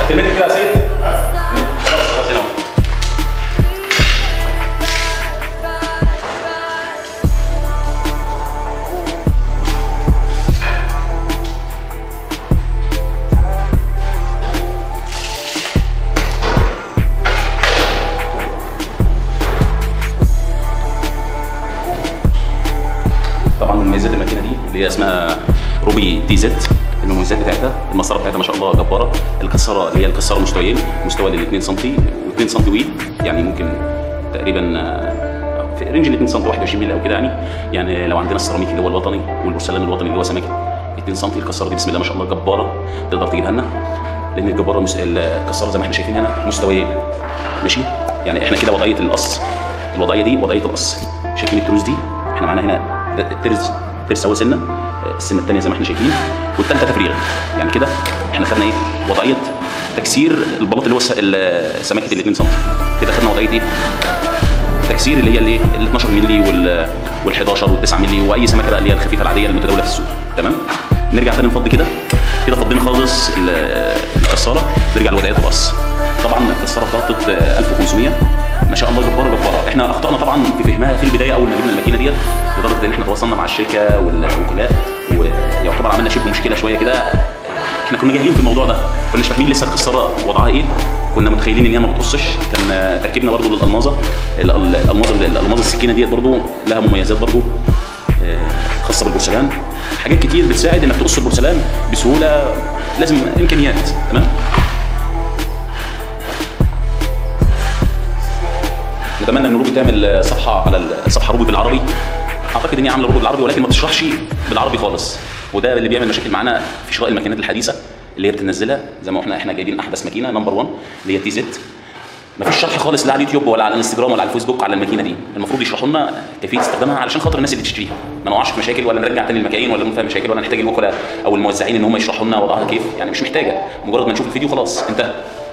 كلمتك كده يا سيد خلاص خلاص هنا اهو. طبعا من مميزات الماكينه دي اللي هي اسمها روبي دي زد المميزات بتاعتها المسطره بتاعتها ما شاء الله جباره الكساره اللي هي الكساره مستويين مستوى لل 2 سم و2 سم ويد يعني ممكن تقريبا آه، في رينج ال 2 سم 21 مللي او كده يعني يعني لو عندنا السيراميك اللي هو الوطني والبورسلان الوطني اللي هو سماكه 2 سم الكساره دي بسم الله ما شاء الله جباره تقدر تجيبها لنا لان الجباره مس... الكساره زي ما احنا شايفين هنا مستويين ماشي يعني احنا كده وضعيه القص الوضعيه دي وضعيه القص شايفين التروس دي احنا معانا هنا ده الترس ترس اول سنه السنه الثانيه زي ما احنا شايفين والثالثه تفريغ يعني كده احنا خدنا ايه وضعيه تكسير البلاط اللي هو الس- ال- سماكه ال 2 سم كده خدنا وضعيه ايه تكسير اللي هي الايه ال 12 مللي وال وال 11 وال 9 مللي واي سمكه بقى اللي هي الخفيفه العاديه المتداوله في السوق تمام نرجع تاني نفضي كده كده فضينا خالص ال- الكساره نرجع لوضعيه القص طبعا الكساره ضغطت 1500 ما شاء الله جباره جباره احنا اخطانا طبعا في فهمها في البدايه اول ما جبنا الماكينه ديت لدرجه ان احنا تواصلنا مع الشركه والوكلاء ويعتبر عملنا شبه مشكله شويه كده احنا كنا جاهلين في الموضوع ده كناش فاهمين لسه الكساره وضعها ايه كنا متخيلين ان هي ما بتقصش كان تركيبنا برضو للالمازه ال- ال- الالمازه الالمازه السكينه ديت برضو لها مميزات برضو آه، خاصه بالبورسلان حاجات كتير بتساعد انك تقص البورسلان بسهوله لازم امكانيات تمام نتمنى ان روبي تعمل صفحه على الصفحه روبي بالعربي اعتقد ان هي عامله روبي بالعربي ولكن ما بتشرحش بالعربي خالص وده اللي بيعمل مشاكل معانا في شراء الماكينات الحديثه اللي هي بتنزلها زي ما احنا احنا جايبين احدث ماكينه نمبر 1 اللي هي تي زد ما فيش شرح خالص لا على اليوتيوب ولا على الانستجرام ولا على الفيسبوك على الماكينه دي المفروض يشرحوا لنا كيفيه استخدامها علشان خاطر الناس اللي تشتريها ما نقعش في مشاكل ولا نرجع تاني المكاين ولا نفهم مشاكل ولا نحتاج الوكلاء او الموزعين ان هم يشرحوا لنا وضعها كيف يعني مش محتاجه مجرد ما نشوف الفيديو خلاص انتهى